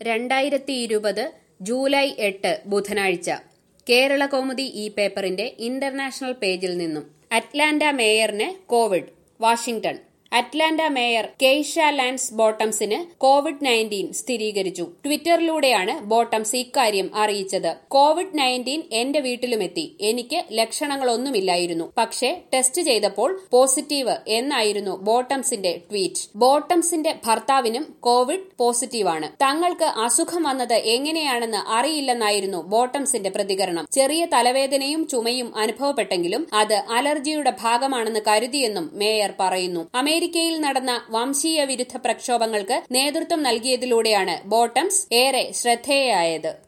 രണ്ടായിരത്തി ഇരുപത് ജൂലൈ എട്ട് ബുധനാഴ്ച കേരള കൗമുദി ഈ പേപ്പറിന്റെ ഇന്റർനാഷണൽ പേജിൽ നിന്നും അറ്റ്ലാന്റ മേയറിന് covid Washington Atlanta mayor Keisha Lance ബോട്ടംസിന് കോവിഡ് നയൻറ്റീൻ സ്ഥിരീകരിച്ചു ട്വിറ്ററിലൂടെയാണ് ബോട്ടംസ് ഇക്കാര്യം അറിയിച്ചത് കോവിഡ് നയൻറ്റീൻ എന്റെ വീട്ടിലുമെത്തി എനിക്ക് ലക്ഷണങ്ങളൊന്നുമില്ലായിരുന്നു പക്ഷേ ടെസ്റ്റ് ചെയ്തപ്പോൾ പോസിറ്റീവ് എന്നായിരുന്നു ബോട്ടംസിന്റെ ട്വീറ്റ് ബോട്ടംസിന്റെ ഭർത്താവിനും കോവിഡ് പോസിറ്റീവാണ് തങ്ങൾക്ക് അസുഖം വന്നത് എങ്ങനെയാണെന്ന് അറിയില്ലെന്നായിരുന്നു ബോട്ടംസിന്റെ പ്രതികരണം ചെറിയ തലവേദനയും ചുമയും അനുഭവപ്പെട്ടെങ്കിലും അത് അലർജിയുടെ ഭാഗമാണെന്ന് കരുതിയെന്നും മേയർ പറയുന്നു അമേരിക്കയിൽ നടന്ന വംശീയ വിരുദ്ധ പ്രക്ഷോഭങ്ങൾക്ക് നേതൃത്വം നൽകിയതിലൂടെയാണ് ബോട്ടംസ് ഏറെ ശ്രദ്ധേയായത്